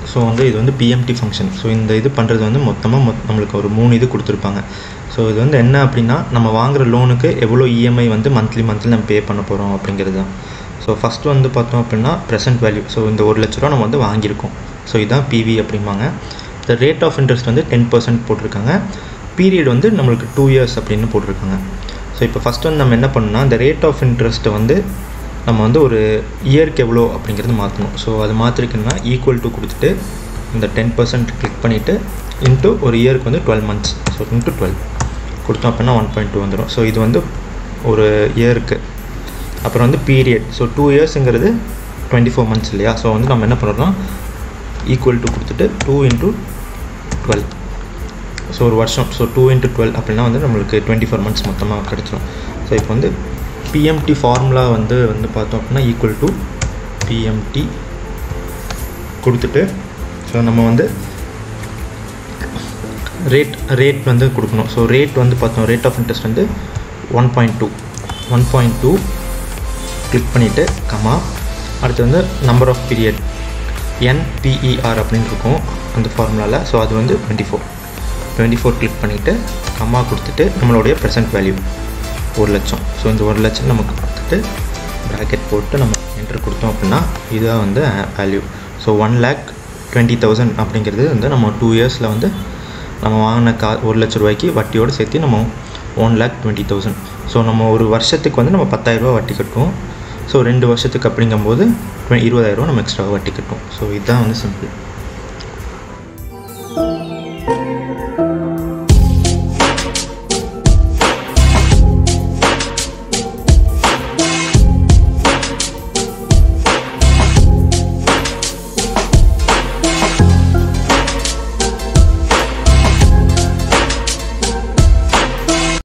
so வந்து இது வந்து பிஎம்டி ஃபங்க்ஷன் ஸோ இந்த இது பண்ணுறது வந்து மொத்தமாக மொத் நம்மளுக்கு ஒரு மூணு இது கொடுத்துருப்பாங்க ஸோ இது வந்து என்ன அப்படின்னா நம்ம வாங்குற லோனுக்கு எவ்வளோ இஎம்ஐ வந்து மந்த்லி மந்த்லி நம்ம பே பண்ண போகிறோம் அப்படிங்கிறது தான் ஸோ ஃபஸ்ட்டு வந்து பார்த்தோம் அப்படின்னா ப்ரெசென்ட் வேல்யூ ஸோ இந்த ஒரு லட்ச ரூபா நம்ம வந்து வாங்கியிருக்கோம் ஸோ இதுதான் பிவி அப்படிம்பாங்க இந்த ரேட் ஆஃப் இன்ட்ரெஸ்ட் வந்து டென் பர்சன்ட் போட்டிருக்காங்க பீரியட் வந்து நம்மளுக்கு டூ இயர்ஸ் அப்படின்னு போட்டிருக்காங்க ஸோ இப்போ ஃபஸ்ட் வந்து நம்ம என்ன பண்ணணும்னா இந்த ரேட் ஆஃப் இன்ட்ரெஸ்ட்டை வந்து நம்ம வந்து ஒரு இயருக்கு எவ்வளோ அப்படிங்கிறது மாற்றணும் ஸோ அது மாற்றிருக்குன்னா ஈக்குவல் டு கொடுத்துட்டு இந்த டென் பர்சன்ட் கிளிக் பண்ணிவிட்டு இன்ட்டு ஒரு இயருக்கு வந்து twelve months so into twelve கொடுத்தோம் அப்படின்னா ஒன் பாயிண்ட் டூ வந்துடும் ஸோ இது வந்து ஒரு இயருக்கு அப்புறம் வந்து பீரியட் ஸோ டூ இயர்ஸுங்கிறது டுவெண்ட்டி ஃபோர் மந்த்ஸ் இல்லையா ஸோ வந்து நம்ம என்ன பண்ணுறோம்னா ஈக்குவல் டு கொடுத்துட்டு டூ இன்ட்டு டுவெல் ஸோ ஒரு வருஷம் ஸோ டூ இன்ட்டு டுவெல் அப்படின்னா வந்து நம்மளுக்கு டுவெண்ட்டி ஃபோர் மந்த்ஸ் மொத்தமாக கிடச்சிரும் ஸோ இப்போ வந்து பிஎம்டி ஃபார்முலா வந்து வந்து பார்த்தோம் அப்படின்னா ஈக்குவல் டு பிஎம்டி கொடுத்துட்டு ஸோ நம்ம வந்து ரேட் ரேட் வந்து கொடுக்கணும் ஸோ ரேட் வந்து பார்த்தோம் ரேட் ஆஃப் இன்ட்ரெஸ்ட் வந்து one point two one point two click பண்ணிவிட்டு கமா அடுத்து வந்து நம்பர் ஆஃப் பீரியட் என்பிஇஆர் அப்படின்னு இருக்கும் அந்த ஃபார்முலாவில் ஸோ அது வந்து twenty four twenty four click பண்ணிவிட்டு கம்மா கொடுத்துட்டு நம்மளுடைய ப்ரெசென்ட் வேல்யூ ஒரு லட்சம் ஸோ இந்த ஒரு லட்சம் நமக்கு கொடுத்துட்டு ப்ராக்கெட் போட்டு நம்ம என்டர் கொடுத்தோம் அப்படின்னா இதுதான் வந்து value so one lakh twenty thousand அப்படிங்கிறது வந்து நம்ம டூ இயர்ஸில் வந்து நம்ம வாங்கின கா ஒரு லட்ச ரூபாய்க்கு வட்டியோடு சேர்த்து நம்ம one lakh twenty thousand so நம்ம ஒரு வருஷத்துக்கு வந்து நம்ம பத்தாயிரரூபா வட்டி கட்டுவோம் ஸோ ரெண்டு வருஷத்துக்கு அப்படிங்கும்போது இருபதாயிரரூபா நம்ம எக்ஸ்ட்ரா வட்டி கட்டுவோம் ஸோ இதுதான் வந்து சிம்பிள்